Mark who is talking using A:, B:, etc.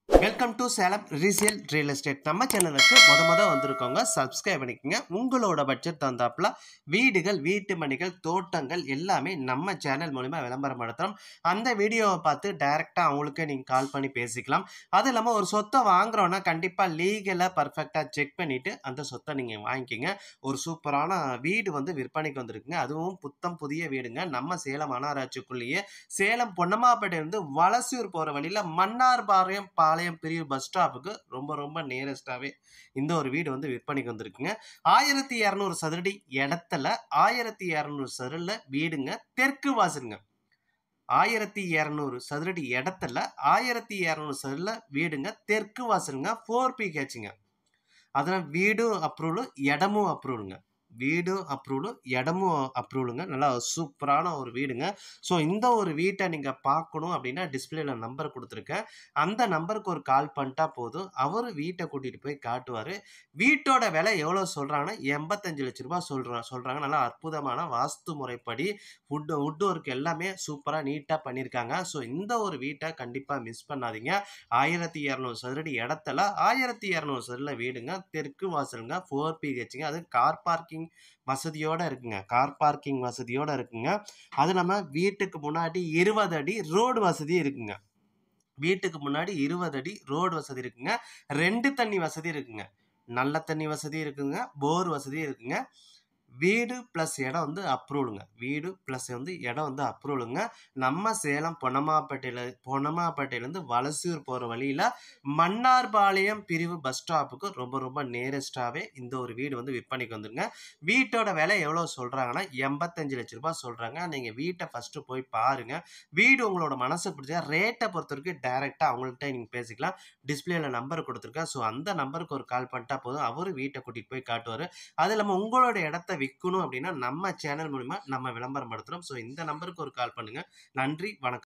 A: welcome to Salem resale real estate நம்ம சேனலுக்கு முத முத வந்திருக்கவங்க சப்ஸ்கிரைப் பண்ணிக்கோங்க உங்களோட பட்ஜெட் தந்தாப்புல வீடுகள் வீட்டு மணிகள் தோட்டங்கள் எல்லாமே நம்ம சேனல் மூலிமா விளம்பரம் நடத்துகிறோம் அந்த வீடியோவை பார்த்து டைரெக்டாக அவங்களுக்கே நீங்கள் கால் பண்ணி பேசிக்கலாம் அது இல்லாமல் ஒரு சொத்தை வாங்குறோன்னா கண்டிப்பாக லீகலாக பர்ஃபெக்டாக செக் பண்ணிவிட்டு அந்த சொத்தை நீங்கள் வாங்கிக்கிங்க ஒரு சூப்பரான வீடு வந்து விற்பனைக்கு வந்திருக்குங்க அதுவும் புத்தம் புதிய வீடுங்க நம்ம சேலம் மாநகராட்சிக்குள்ளேயே சேலம் பொன்னம்மாப்பேட்டையிலிருந்து வலசூர் போகிற வழியில் மன்னார்பாளையம் பாளையம் பிரிவு பஸ் ஸ்டாப்புக்கு ரொம்ப ரொம்ப நியரஸ்டாகவே இந்த ஒரு வீடு வந்து விற்பனைக்கு வந்திருக்குங்க ஆயிரத்தி இரநூறு சதுரடி இடத்துல ஆயிரத்தி இரநூறு சதுரில் வீடுங்க தெற்கு வாசலுங்க ஆயிரத்தி இரநூறு சதுரடி இடத்துல ஆயிரத்தி இரநூறு சதுரில் வீடுங்க தெற்கு வாசலுங்க ஃபோர் பிஹெச்ங்க அதனால் வீடும் அப்ரூவலு இடமும் அப்ரூவலுங்க வீடும் அப்ரூவலு இடமும் அப்ரூவலுங்க நல்லா சூப்பரான ஒரு வீடுங்க ஸோ இந்த ஒரு வீட்டை நீங்கள் பார்க்கணும் அப்படின்னா டிஸ்பிளேல நம்பர் கொடுத்துருக்கேன் அந்த நம்பருக்கு ஒரு கால் பண்ணிட்டா போதும் அவர் வீட்டை கூட்டிகிட்டு போய் காட்டுவார் வீட்டோட விலை எவ்வளோ சொல்கிறாங்கன்னா எண்பத்தஞ்சு லட்ச ரூபா சொல்கிறா சொல்கிறாங்க நல்லா அற்புதமான வாஸ்து முறைப்படி வுட் வுட் ஒர்க் எல்லாமே சூப்பராக நீட்டாக பண்ணியிருக்காங்க ஸோ இந்த ஒரு வீட்டை கண்டிப்பாக மிஸ் பண்ணாதீங்க ஆயிரத்தி இரநூறு சதுரடி இடத்துல ஆயிரத்தி இரநூறு சதுரில் வீடுங்க தெற்கு வாசலுங்க ஃபோர் பிஹெச்சுங்க அது கார் பார்க்கிங் வசதியோடு இருக்குங்க கார் பார்க்கிங் வசதியோடு இருக்குங்க அது நம்ம வீட்டுக்கு முன்னாடி இருபது அடி ரோடு வசதி இருக்குங்க வீட்டுக்கு முன்னாடி இருபது அடி ரோடு வசதி இருக்குங்க ரெண்டு தண்ணி வசதி இருக்குங்க நல்ல தண்ணி வசதி இருக்குங்க போர் வசதி இருக்குங்க வீடு ப்ளஸ் இடம் வந்து அப்ரூவலுங்க வீடு ப்ளஸ் வந்து இடம் வந்து அப்ரூவலுங்க நம்ம சேலம் பொன்னமாப்பேட்டையில் பொன்னமாப்பேட்டையிலேருந்து வலசூர் போகிற வழியில் மன்னார்பாளையம் பிரிவு பஸ் ஸ்டாப்புக்கு ரொம்ப ரொம்ப நியரஸ்டாகவே இந்த ஒரு வீடு வந்து விற்பனைக்கு வந்துருங்க வீட்டோட விலை எவ்வளோ சொல்கிறாங்கன்னா எண்பத்தஞ்சு லட்ச ரூபாய் சொல்கிறாங்க நீங்கள் வீட்டை ஃபஸ்ட்டு போய் பாருங்கள் வீடு உங்களோட மனசு பிடிச்சா ரேட்டை பொறுத்த வரைக்கும் டைரெக்டாக அவங்கள்ட்ட நீங்கள் பேசிக்கலாம் டிஸ்பிளேல நம்பர் கொடுத்துருக்கேன் ஸோ அந்த நம்பருக்கு ஒரு கால் பண்ணிட்டா போதும் அவர் வீட்டை கூட்டிகிட்டு போய் காட்டுவார் அது இல்லாமல் உங்களோட இடத்த விற்கணும் அப்படின்னா நம்ம சேனல் மூலிமா நம்ம விளம்பரம் படுத்துகிறோம் ஸோ இந்த நம்பருக்கு ஒரு கால் பண்ணுங்கள் நன்றி வணக்கம்